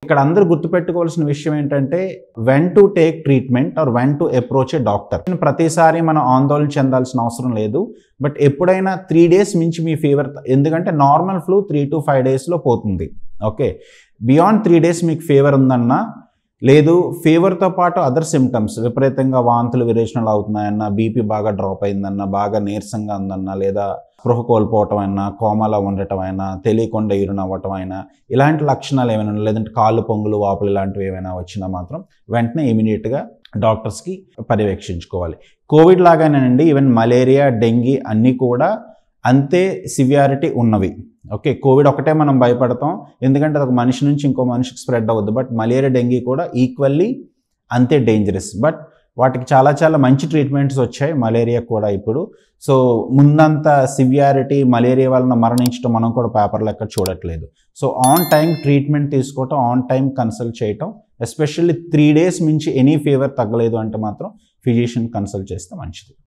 ఇక్కడ అందరూ గుర్తుపెట్టుకోవాల్సిన విషయం ఏంటంటే when to take treatment or when to approach a doctor ప్రతిసారి మనం ఆందోళన చెందాల్సిన అవసరం లేదు బట్ ఎప్పుడైనా త్రీ డేస్ మించి మీ ఫీవర్ ఎందుకంటే normal flu three to five డేస్లో పోతుంది ఓకే బియాండ్ త్రీ డేస్ మీకు ఫీవర్ ఉందన్నా లేదు ఫీవర్తో పాటు అదర్ సిమ్టమ్స్ విపరీతంగా వాంతులు విరేచనలు అవుతున్నాయన్నా బీపీ బాగా డ్రాప్ అయిందన్నా బాగా నీరసంగా ఉందన్నా లేదా స్పృహ కోల్పోవటం అయినా కోమాలో ఉండటం అయినా తెలియకుండా యూరిన్ అవ్వటం అయినా ఇలాంటి లక్షణాలు ఏమైనా ఉన్నా, లేదంటే కాళ్ళు పొంగులు వాపులు ఇలాంటివి ఏమైనా వచ్చినా మాత్రం వెంటనే ఇమీడియట్గా డాక్టర్స్కి పర్యవేక్షించుకోవాలి కోవిడ్ లాగానేనండి ఈవెన్ మలేరియా డెంగీ అన్నీ కూడా అంతే సివియారిటీ ఉన్నవి ఓకే కోవిడ్ ఒకటే మనం భయపడతాం ఎందుకంటే అది ఒక మనిషి నుంచి ఇంకో మనిషికి స్ప్రెడ్ అవ్వద్దు బట్ మలేరియా డెంగీ కూడా ఈక్వల్లీ అంతే డేంజరస్ బట్ వాటికి చాలా చాలా మంచి ట్రీట్మెంట్స్ వచ్చాయి మలేరియా కూడా ఇప్పుడు సో ముందంత సివియారిటీ మలేరియా వలన మరణించడం మనం కూడా పేపర్లు ఎక్కడ చూడట్లేదు సో ఆన్ టైం ట్రీట్మెంట్ తీసుకోవటం ఆన్ టైం కన్సల్ట్ చేయటం ఎస్పెషల్లీ త్రీ డేస్ మించి ఎనీ ఫీవర్ తగ్గలేదు అంటే మాత్రం ఫిజిషియన్ కన్సల్ట్ చేస్తే మంచిది